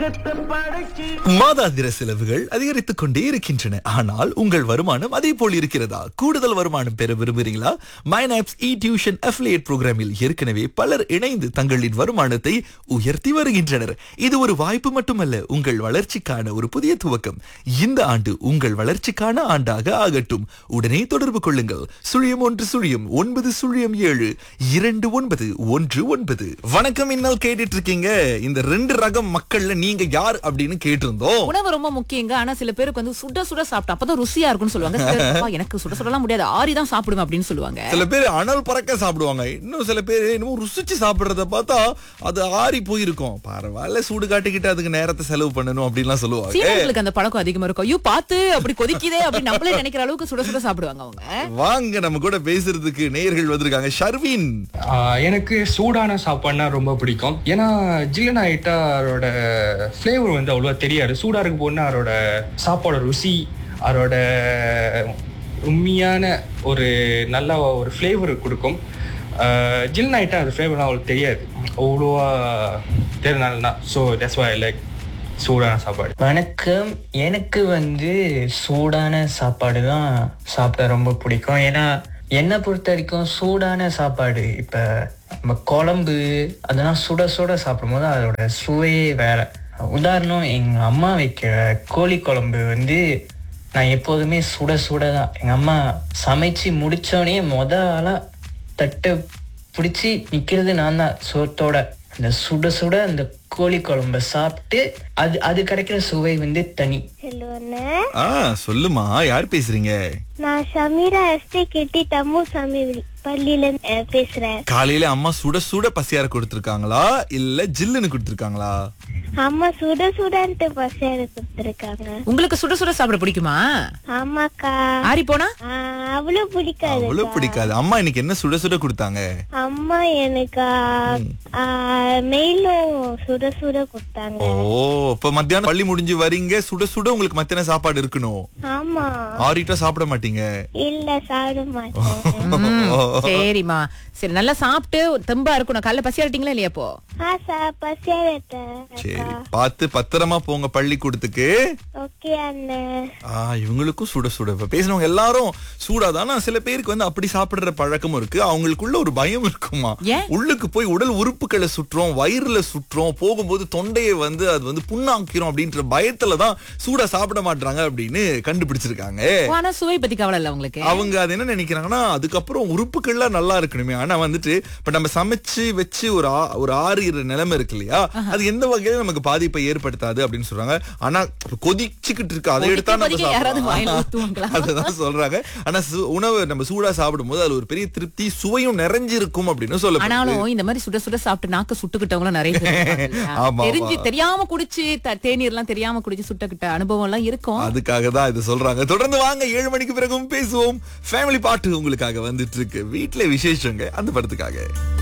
வைத்து படைச்சு மாதாந்திர செலவுகள் அதிகரித்துக் கொண்டே இருக்கின்றன ஆனால் உங்கள் வருமானம் அதே போல் இருக்கிறதா கூடுதல் வருமானம் பெற விரும்புகிறீங்களா மைனாப்ஸ் இ டியூஷன் அஃபிலியேட் புரோகிராமில் ஏற்கனவே பலர் இணைந்து தங்களின் வருமானத்தை உயர்த்தி வருகின்றனர் இது ஒரு வாய்ப்பு மட்டுமல்ல உங்கள் வளர்ச்சிக்கான ஒரு புதிய துவக்கம் இந்த ஆண்டு உங்கள் வளர்ச்சிக்கான ஆண்டாக ஆகட்டும் உடனே தொடர்பு கொள்ளுங்கள் சுழியம் ஒன்று சுழியம் ஒன்பது சுழியம் ஏழு இரண்டு ஒன்பது ஒன்று ஒன்பது வணக்கம் இன்னல் கேட்டுட்டு இருக்கீங்க இந்த ரெண்டு ரகம் மக்கள்ல நீங்க யார் அப்படின்னு கேட்டிருந்தோம் உணவு ரொம்ப முக்கியங்க ஆனா சில பேருக்கு வந்து சுட சுட சாப்பிட்டா அப்பதான் ருசியா இருக்கும்னு சொல்லுவாங்க சிலர், "அப்பா, எனக்கு சுட சுடலாம் முடியாது ஆறி தான் சாப்பிடுவேன் அப்படின்னு சொல்லுவாங்க சில பேர் அனல் பறக்க சாப்பிடுவாங்க இன்னும் சில பேர் இன்னும் ருசிச்சு சாப்பிடுறத பார்த்தா அது ஆறி போயிருக்கும் பரவாயில்ல சூடு காட்டிக்கிட்டு அதுக்கு நேரத்தை செலவு பண்ணணும் அப்படின்லாம் சொல்லுவாங்க சீனர்களுக்கு அந்த பழக்கம் அதிகமா இருக்கும் ஐயோ பார்த்து அப்படி கொதிக்குதே அப்படி நம்மளே நினைக்கிற அளவுக்கு சுட சுட சாப்பிடுவாங்க அவங்க வாங்க நம்ம கூட பேசுறதுக்கு நேயர்கள் வந்திருக்காங்க ஷர்வின் ஆஹ் எனக்கு சூடான சாப்பாடுனா ரொம்ப பிடிக்கும் ஏன்னா ஜில்லுன்னு ஆயிட்டா அதோட ஃப்ளேவர் வந்து அவ்வளோவா தெரியாது சூடாக இருக்க போதுன்னா அதோட சாப்பாடோட ருசி அதோட உண்மையான ஒரு நல்ல ஒரு ஃப்ளேவர் கொடுக்கும் ஜில்லுன்னு ஆயிட்டா அது ஃப்ளேவர்லாம் அவ்வளோ தெரியாது அவ்வளோவா தெரினால்னா ஸோ தட்ஸ் வை லைக் சூடான சாப்பாடு வணக்கம் எனக்கு வந்து சூடான சாப்பாடு தான் சாப்பிட ரொம்ப பிடிக்கும் ஏன்னா என்னை பொறுத்த வரைக்கும் சூடான சாப்பாடு இப்போ நம்ம குழம்பு அதெல்லாம் சுட சுட சாப்பிடும்போது அதோட சுவையே வேற உதாரணம் எங்கள் அம்மா வைக்கிற கோழி குழம்பு வந்து நான் எப்போதுமே சுட சுட தான் எங்கள் அம்மா சமைச்சு முடிச்சோடனே மொத ஆளாக தட்டை பிடிச்சி நிற்கிறது நான் தான் சோத்தோட அந்த சுட சுட அந்த கோழி குழம்ப சாப்பிட்டு அது அது கிடைக்கிற சுவை வந்து தனி ஹலோ அண்ணா ஆ சொல்லுமா யார் பேசுறீங்க நான் ஷமீரா எஸ்டே கெட்டி தம்மு சாமி பள்ளியில அஹ், பேசுறேன் காலையில அம்மா சுட சுட பசியார கொடுத்திருக்காங்களா இல்ல ஜில்லுன்னு கொடுத்திருக்காங்களா அம்மா சுட சுடன்ட்டு பசியாரு கொடுத்துருக்காங்க உங்களுக்கு சுட சுட சாப்பிட பிடிக்குமா ஆமாக்கா ஆறி போனா ஆஹ், அவ்வளவு பிடிக்காது அவ்வளவு பிடிக்காது அம்மா இன்னைக்கு என்ன சுட சுட கொடுத்தாங்க அம்மா எனக்கு மெயிலும் சுட சுட கொடுத்தாங்க ஓ இப்ப மத்தியானம் பள்ளி முடிஞ்சு வரீங்க சுட சுட உங்களுக்கு மத்தியான சாப்பாடு இருக்கணும் ஆமா ஆறிட்டா சாப்பிட மாட்டீங்க இல்ல சாப்பிட மாட்டேன் சரிம்மா சரி நல்லா சாப்பிட்டு தெம்பா இருக்கணும் காலைல பசி ஆட்டிங்களா இல்லையா இப்போ ஆ சா பசியாரட்டேன் சரி பார்த்து பத்திரமா போங்க பள்ளிக்கூடத்துக்கு ஓகே அண்ணன் ஆ இவங்களுக்கும் சுட சுட இப்ப பேசினவங்க எல்லாரும் சூடாதான் ஆனா சில பேருக்கு வந்து அப்படி சாப்பிடுற பழக்கமும் இருக்கு அவங்களுக்குள்ள ஒரு பயம் இருக்குமா ஏன்? உள்ளுக்கு போய் உடல் உறுப்புகளை சுற்றோம் வயிறுல சுற்றோம் போகும்போது தொண்டையை வந்து அது வந்து புண்ணாக்கிறோம் அப்படின்ற பயத்துல தான் சூடா சாப்பிட மாட்டாங்க அப்படின்னு கண்டுபிடிச்சிருக்காங்க ஓ, ஆனா சுவை பத்தி கவலை இல்ல உங்களுக்கு அவங்க அது என்ன நினைக்கிறாங்கன்னா அதுக்கப்புறம் உறுப்புகள்லாம் நல்லா இருக்கணுமே ஆனா வந்துட்டு இப்ப நம்ம சமைச்சு வச்சு ஒரு ஆ- ஒரு ஆறுகிற நிலைமை இருக்கு இல்லையா அது எந்த வகையில நமக்கு பாதிப்பை ஏற்படுத்தாது அப்படின்னு சொல்றாங்க ஆனா கொதிச்சுக்கிட்டு இருக்கு அதை எடுத்தா நம்ம கொதிக்க யாராவது வாயில சாப்பிடலாம். ஊத்துவாங்களா? அதுதான் சொல்றாங்க ஆனா சு- உணவு நம்ம சூடா சாப்பிடும்போது அது ஒரு பெரிய திருப்தி சுவையும் நிறைஞ்சிருக்கும் அப்படின்னு சொல்லப்படுது ஆனாலும் இந்த மாதிரி சுட சுட சாப்பிட்டு நாக்க சுட்டுக்கிட்டவங்களும் நிறைய பேர் இருப்பாங்க இல்லையா? ஆமா, தெரிஞ்சு ஆமா. தெரியாம குடிச்சு த- தேநீர் எல்லாம் தெரியாம குடிச்சு சுட்டுக்கிட்ட அனுபவம் எல்லாம் இருக்கும் அதுக்காக தான் இது சொல்றாங்க தொடர்ந்து வாங்க ஏழு மணிக்கு பிறகும் பேசுவோம் ஃபேமிலி பாட்டு உங்களுக்காக வந்துட்டு இருக்கு வீட்ல விசேஷங்க அந்த படத்துக்காக